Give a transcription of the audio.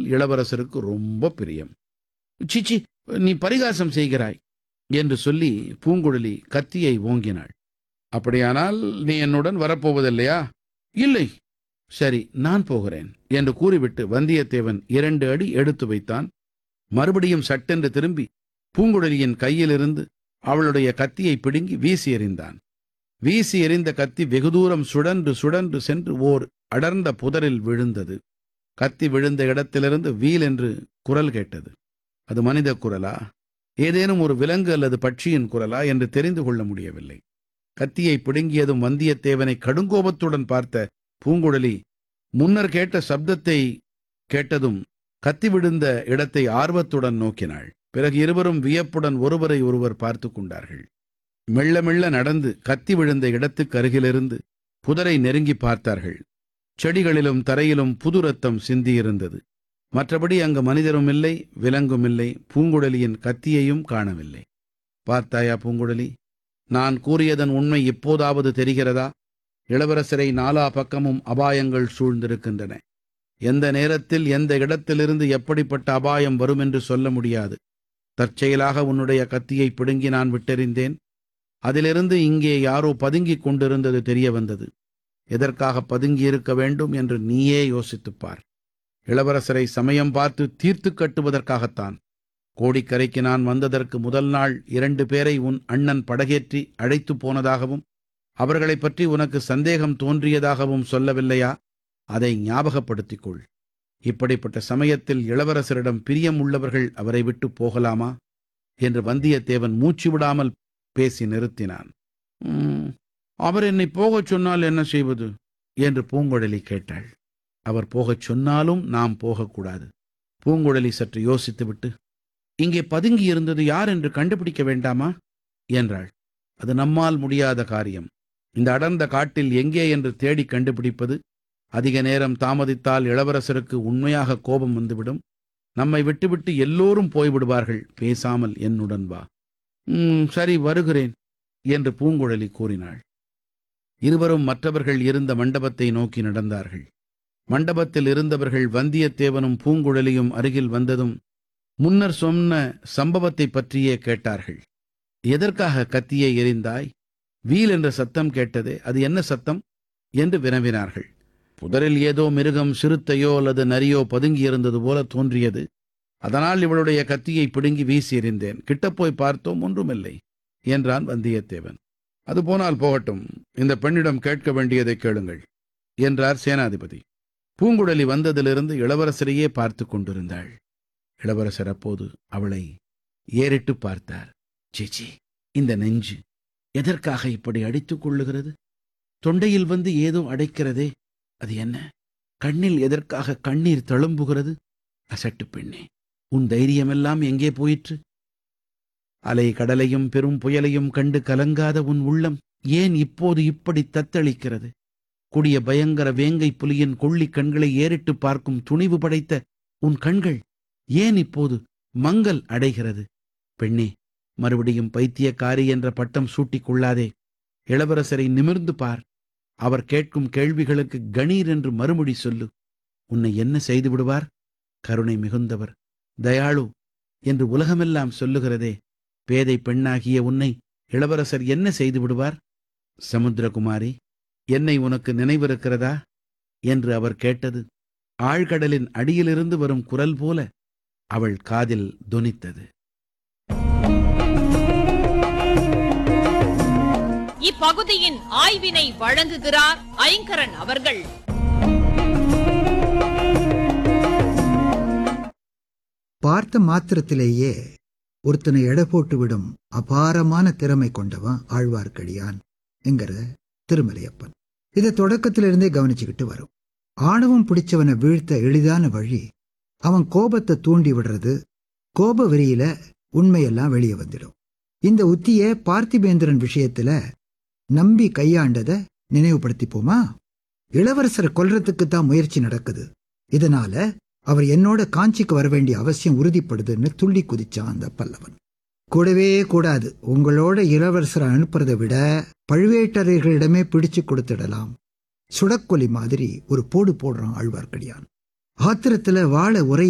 இளவரசருக்கு ரொம்ப பிரியம் சிச்சி நீ பரிகாசம் செய்கிறாய் என்று சொல்லி பூங்குழலி கத்தியை ஓங்கினாள் அப்படியானால் நீ என்னுடன் வரப்போவதில்லையா இல்லை சரி நான் போகிறேன் என்று கூறிவிட்டு வந்தியத்தேவன் இரண்டு அடி எடுத்து வைத்தான் மறுபடியும் சட்டென்று திரும்பி பூங்குழலியின் கையிலிருந்து அவளுடைய கத்தியை பிடுங்கி வீசி எறிந்தான் வீசி எறிந்த கத்தி வெகு தூரம் சுழன்று சுழன்று சென்று ஓர் அடர்ந்த புதரில் விழுந்தது கத்தி விழுந்த இடத்திலிருந்து வீல் என்று குரல் கேட்டது அது மனித குரலா ஏதேனும் ஒரு விலங்கு அல்லது பட்சியின் குரலா என்று தெரிந்து கொள்ள முடியவில்லை கத்தியை பிடுங்கியதும் வந்தியத்தேவனை கடுங்கோபத்துடன் பார்த்த பூங்குழலி முன்னர் கேட்ட சப்தத்தை கேட்டதும் கத்தி விழுந்த இடத்தை ஆர்வத்துடன் நோக்கினாள் பிறகு இருவரும் வியப்புடன் ஒருவரை ஒருவர் பார்த்து கொண்டார்கள் மெல்ல மெல்ல நடந்து கத்தி விழுந்த இடத்துக்கு அருகிலிருந்து புதரை நெருங்கி பார்த்தார்கள் செடிகளிலும் தரையிலும் புது ரத்தம் சிந்தியிருந்தது மற்றபடி அங்கு மனிதரும் இல்லை விலங்கும் இல்லை பூங்குழலியின் கத்தியையும் காணவில்லை பார்த்தாயா பூங்குழலி நான் கூறியதன் உண்மை இப்போதாவது தெரிகிறதா இளவரசரை நாலா பக்கமும் அபாயங்கள் சூழ்ந்திருக்கின்றன எந்த நேரத்தில் எந்த இடத்திலிருந்து எப்படிப்பட்ட அபாயம் வரும் என்று சொல்ல முடியாது தற்செயலாக உன்னுடைய கத்தியை பிடுங்கி நான் விட்டெறிந்தேன் அதிலிருந்து இங்கே யாரோ பதுங்கிக் கொண்டிருந்தது தெரிய வந்தது எதற்காக பதுங்கி இருக்க வேண்டும் என்று நீயே யோசித்துப் பார் இளவரசரை சமயம் பார்த்து தீர்த்து கட்டுவதற்காகத்தான் கோடிக்கரைக்கு நான் வந்ததற்கு முதல் நாள் இரண்டு பேரை உன் அண்ணன் படகேற்றி அழைத்து போனதாகவும் அவர்களைப் பற்றி உனக்கு சந்தேகம் தோன்றியதாகவும் சொல்லவில்லையா அதை ஞாபகப்படுத்திக் கொள் இப்படிப்பட்ட சமயத்தில் இளவரசரிடம் பிரியம் உள்ளவர்கள் அவரை விட்டு போகலாமா என்று வந்தியத்தேவன் மூச்சு விடாமல் பேசி நிறுத்தினான் "உம், அவர் என்னை போகச் சொன்னால் என்ன செய்வது என்று பூங்குழலி கேட்டாள் அவர் போகச் சொன்னாலும் நாம் போகக்கூடாது பூங்குழலி சற்று யோசித்துவிட்டு இங்கே பதுங்கி இருந்தது யார் என்று கண்டுபிடிக்க வேண்டாமா என்றாள் அது நம்மால் முடியாத காரியம் இந்த அடர்ந்த காட்டில் எங்கே என்று தேடி கண்டுபிடிப்பது அதிக நேரம் தாமதித்தால் இளவரசருக்கு உண்மையாக கோபம் வந்துவிடும் நம்மை விட்டுவிட்டு எல்லோரும் போய்விடுவார்கள் பேசாமல் என்னுடன் வா "ம், சரி வருகிறேன் என்று பூங்குழலி கூறினாள் இருவரும் மற்றவர்கள் இருந்த மண்டபத்தை நோக்கி நடந்தார்கள் மண்டபத்தில் இருந்தவர்கள் வந்தியத்தேவனும் பூங்குழலியும் அருகில் வந்ததும் முன்னர் சொன்ன சம்பவத்தைப் பற்றியே கேட்டார்கள் எதற்காக கத்தியை எறிந்தாய் வீல் என்ற சத்தம் கேட்டதே அது என்ன சத்தம் என்று வினவினார்கள் புதரில் ஏதோ மிருகம் சிறுத்தையோ அல்லது நரியோ பதுங்கியிருந்தது போல தோன்றியது அதனால் இவளுடைய கத்தியை பிடுங்கி வீசி எறிந்தேன் கிட்டப் போய் பார்த்தோம் ஒன்றுமில்லை என்றான் வந்தியத்தேவன் அது போனால் போகட்டும் இந்த பெண்ணிடம் கேட்க வேண்டியதை கேளுங்கள் என்றார் சேனாதிபதி பூங்குழலி வந்ததிலிருந்து இளவரசரையே பார்த்து கொண்டிருந்தாள் இளவரசர் அப்போது அவளை ஏறிட்டு பார்த்தார் சீச்சி இந்த நெஞ்சு எதற்காக இப்படி அடித்துக் கொள்ளுகிறது தொண்டையில் வந்து ஏதோ அடைக்கிறதே அது என்ன கண்ணில் எதற்காக கண்ணீர் தழும்புகிறது அசட்டு பெண்ணே உன் தைரியமெல்லாம் எங்கே போயிற்று அலை கடலையும் பெரும் புயலையும் கண்டு கலங்காத உன் உள்ளம் ஏன் இப்போது இப்படி தத்தளிக்கிறது கொடிய பயங்கர வேங்கை புலியின் கொள்ளிக் கண்களை ஏறிட்டு பார்க்கும் துணிவு படைத்த உன் கண்கள் ஏன் இப்போது மங்கல் அடைகிறது பெண்ணே மறுபடியும் பைத்தியக்காரி என்ற பட்டம் சூட்டிக் கொள்ளாதே இளவரசரை நிமிர்ந்து பார் அவர் கேட்கும் கேள்விகளுக்கு கணீர் என்று மறுமொழி சொல்லு உன்னை என்ன செய்து விடுவார் கருணை மிகுந்தவர் தயாளு என்று உலகமெல்லாம் சொல்லுகிறதே பேதை பெண்ணாகிய உன்னை இளவரசர் என்ன செய்து விடுவார் சமுத்திரகுமாரி என்னை உனக்கு நினைவிருக்கிறதா என்று அவர் கேட்டது ஆழ்கடலின் அடியிலிருந்து வரும் குரல் போல அவள் காதில் தொனித்தது இப்பகுதியின் ஆய்வினை வழங்குகிறார் ஐங்கரன் அவர்கள் பார்த்த மாத்திரத்திலேயே ஒருத்தனை எடை போட்டு விடும் அபாரமான திறமை கொண்டவன் ஆழ்வார்க்கடியான் என்கிற திருமலையப்பன் இதை தொடக்கத்திலிருந்தே கவனிச்சுக்கிட்டு வரும் ஆணவம் பிடிச்சவனை வீழ்த்த எளிதான வழி அவன் கோபத்தை தூண்டி விடுறது கோப வெறியில உண்மையெல்லாம் வெளியே வந்துடும் இந்த உத்திய பார்த்திபேந்திரன் விஷயத்துல நம்பி கையாண்டதை நினைவுபடுத்திப்போமா இளவரசரை கொல்றதுக்கு தான் முயற்சி நடக்குது இதனால அவர் என்னோட காஞ்சிக்கு வர வேண்டிய அவசியம் உறுதிப்படுதுன்னு துள்ளி குதிச்சான் அந்த பல்லவன் கூடவே கூடாது உங்களோட இளவரசரை அனுப்புறதை விட பழுவேட்டரையர்களிடமே பிடிச்சு கொடுத்துடலாம் சுடக்கொலி மாதிரி ஒரு போடு போடுறான் ஆழ்வார்க்கடியான் ஆத்திரத்துல வாழை உரை